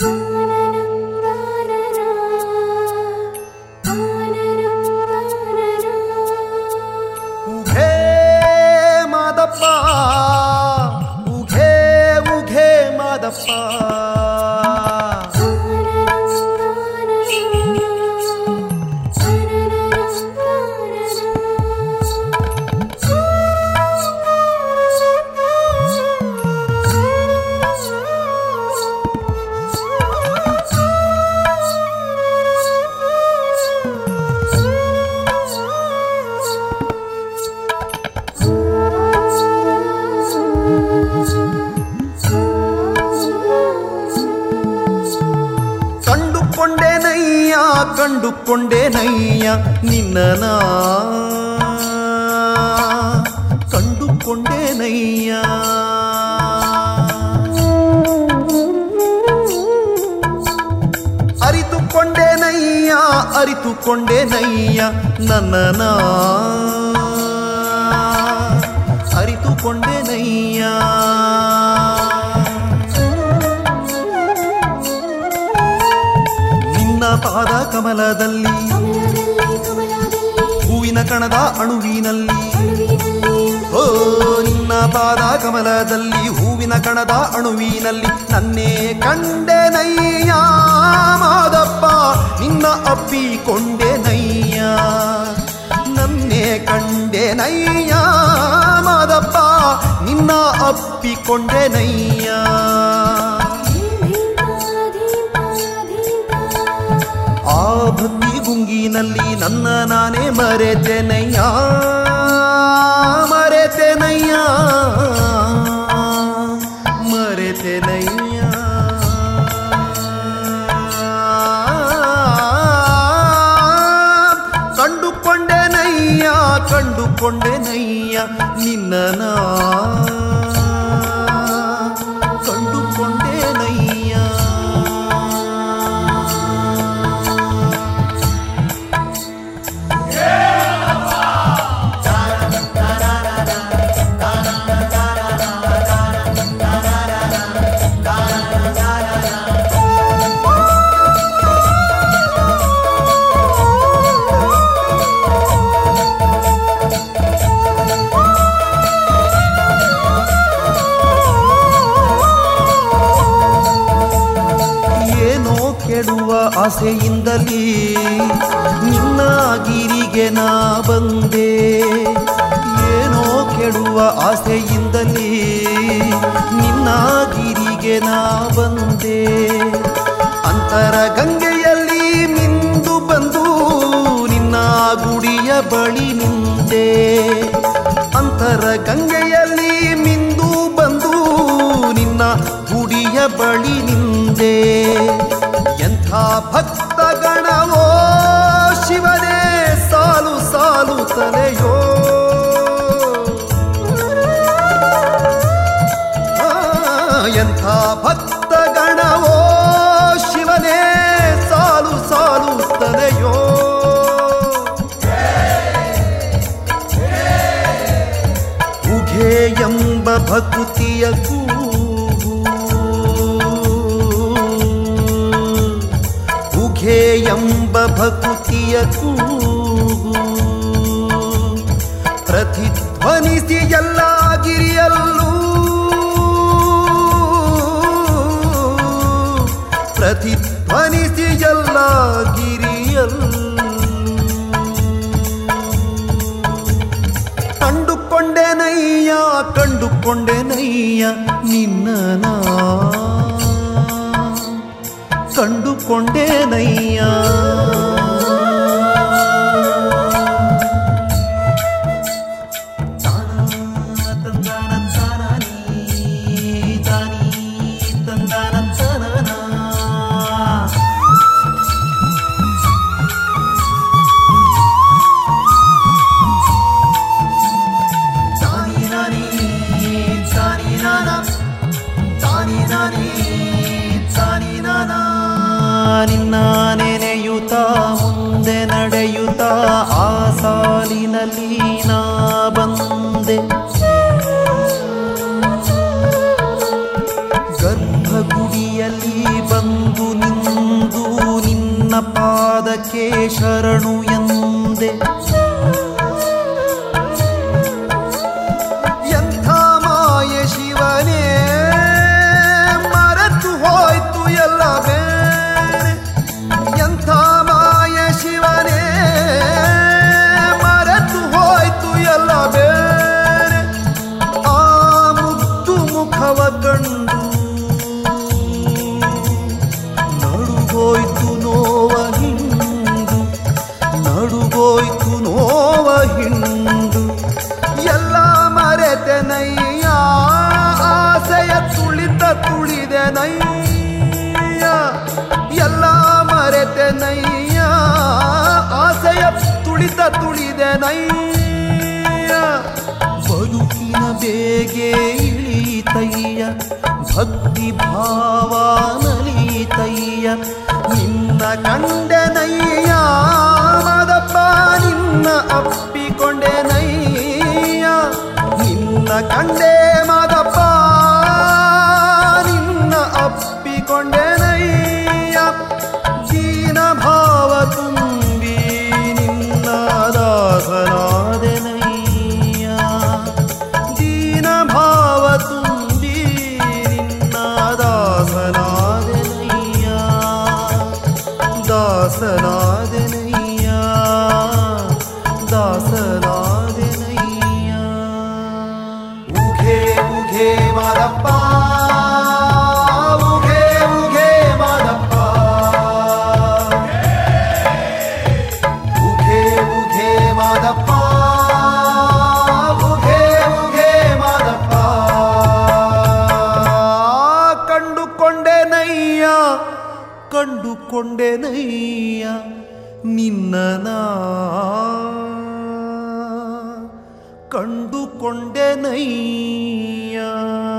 ಉಘೇ ಮಾದಪ್ಪ ಉಘೇ ಉಘೇ ಮಾದಪ್ಪ ಕಂಡುಕೊಂಡೇನಯ್ಯ ಕಂಡುಕೊಂಡೇನಯ್ಯ ನಿನ್ನ ಕಂಡುಕೊಂಡೇನಯ್ಯ ಅರಿತುಕೊಂಡೇನಯ್ಯ ಅರಿತುಕೊಂಡೇನಯ್ಯ ನನ್ನ ಅರಿತುಕೊಂಡೇನಯ್ಯ ನಿನ್ನ ಪಾದ ಕಮಲದಲ್ಲಿ ಹೂವಿನ ಕಣದ ಅಣುವಿನಲ್ಲಿ ಓ ನಿನ್ನ ಪಾದ ಕಮಲದಲ್ಲಿ ಹೂವಿನ ಕಣದ ಅಣುವಿನಲ್ಲಿ ನನ್ನೇ ಕಂಡೆನಯ್ಯ ಮಾದಪ್ಪ ನಿನ್ನ ಅಪ್ಪಿಕೊಂಡೆನಯ್ಯ ನನ್ನೇ ಕಂಡೆನಯ್ಯ ಮಾದಪ್ಪ ನಿನ್ನ ಅಪ್ಪಿಕೊಂಡೆನಯ್ಯ ಆ ಭಕ್ತಿ ಗುಂಗಿನಲ್ಲಿ ನನ್ನ ನಾನೇ ಮರೆತೆನಯ್ಯ ಮರೆತೆನಯ್ಯ ಮರೆತೆನಯ್ಯ ಕಂಡುಕೊಂಡೆನಯ್ಯ ಕಂಡುಕೊಂಡೆನಯ್ಯ ನಿನ್ನ ಕಂಡುಕೊಂಡೆನಯ್ಯ ಏನೋ ಕೆಡುವ ಆಸೆಯಿಂದಲೇ ನಿನ್ನ ಗಿರಿಗೆ ನಾ ಬಂದೆ ಏನೋ ಕೆಡುವ ಆಸೆಯಿಂದಲೇ ನಿನ್ನ ಗಿರಿಗೆ ನಾ ಬಂದೆ ಅಂತರ ಗಂಗೆಯಲ್ಲಿ ಮಿಂದು ಬಂದು ನಿನ್ನ ಗುಡಿಯ ಬಳಿ ನಿಂತೆ ಅಂತರ ಗಂಗೆಯಲ್ಲಿ ಮಿಂದು ಬಂದು ನಿನ್ನ ಗುಡಿಯ ಬಳಿ ನಿಂದೆ ಎಂಥ ಭಕ್ತ ಗಣವೋ ಶಿವನೇ ಸಾಲು ಸಾಲು ತಲೆಯೋ ಆ, ಎಂಥ ಭಕ್ತ ಗಣವೋ ಶಿವನೇ ಸಾಲು ಸಾಲು ತಲೆಯೋ ಉಘೆ ಎಂಬ ಭಕುತಿಯ ಕೂಗು ಉಘೆ ಎಂಬ ಭಕುತಿಯ ಕೂಗು ಪ್ರತಿಧ್ವನಿಸಿ ಎಲ್ಲ ಗಿರಿಯಲ್ಲೂ ಪ್ರತಿಧ್ವನಿಸಿ ಎಲ್ಲ ಗಿರಿಯಲ್ಲೂ ಕಂಡುಕೊಂಡೆನಯ್ಯ ಕಂಡುಕೊಂಡೆನಯ್ಯ ನಿನ್ನ ನಾ. ಕಂಡುಕೊಂಡೆನಯ್ಯ ತಾನಿ ನಾನಿ ತಾನಿ ನಾನ ತಾನಿ ನಾನಿ ತಾನಿ ನಾನ ನಿನ್ನ ನೆನೆಯುತ್ತ ಮುಂದೆ ನಡೆಯುತ್ತ ಆ ಸಾಲಿನಲ್ಲಿ ನಾ ಬಂದೆ ಗರ್ಭಗುಡಿಯಲ್ಲಿ ಬಂದು ಶರಣಕ್ಕೆ ಶರಣು ಎಂದೆ ಎಂಥ ಮಾಯೆ ಶಿವನೇ ಮರೆತು ಹೋಯ್ತು ಎಲ್ಲ ಬೇರೆ ಎಂಥ ಮಾಯೆ ಶಿವನೇ ಮರೆತು ಹೋಯ್ತು ಎಲ್ಲ ಬೇರೆ ಆ ಮುದ್ದು ಮುಖವ ಕಂಡು ನಡುಗೋಯ್ತು ನೋವ ಹಿಂಡು ನಡುಗೋಯ್ತು ನೋವ ಹಿಂಡು ಎಲ್ಲ ಮರೆತೆ ನಯ್ಯ ಆಸೆಯ ತುಳಿತ ತುಳಿದೆ ನಯ್ಯ ಎಲ್ಲ ಮರೆತೆ ನಯ್ಯ ಆಸೆಯ ತುಳಿತ ತುಳಿದೆ ನಯ್ಯ ಬದುಕಿನ ಬೇಗೆ ಇಳಿತಯ್ಯ ಭಕ್ತಿ ಭಾವ ನಲಿತಯ್ಯ ನಿನ್ನ ಕಂಡೆನಯ್ಯ ಮದಪ್ಪ ನಿನ್ನ ಅಪ್ಪಿಕೊಂಡೆನಯ್ಯ ನಿನ್ನ ಕಂಡೆ ಮಾದಪ್ಪ ನಿನ್ನ ಅಪ್ಪಿಕೊಂಡೆನಯ್ಯ ದೀನ ಭಾವ ತುಂಬಿ ನಿನ್ನ ದಾಸನಾದೆನಯ್ಯ ದೀನ ಭಾವ ತುಂಬಿ ನಿನ್ನ ದಾಸನಾದೆನಯ್ಯ ದಾಸನಾದೆನಯ್ಯ ದಾಸನಾದೆನಯ್ಯ ಉಘೆ ಉಘೆ ಮಾದಪ್ಪ ಉಘೆ ಉಘೆ ಮಾದಪ್ಪ ಉಘೆ ಉಘೆ ಮಾದಪ್ಪ ಉಘೆ ಉಘೆ ಮಾದಪ್ಪ ಕಂಡುಕೊಂಡೆ ನಯ್ಯ ಕಂಡುಕೊಂಡೆ ನಯ್ಯ ನಿನ್ನ ನಾ ಕಂಡುಕೊಂಡೆ ನಯ್ಯ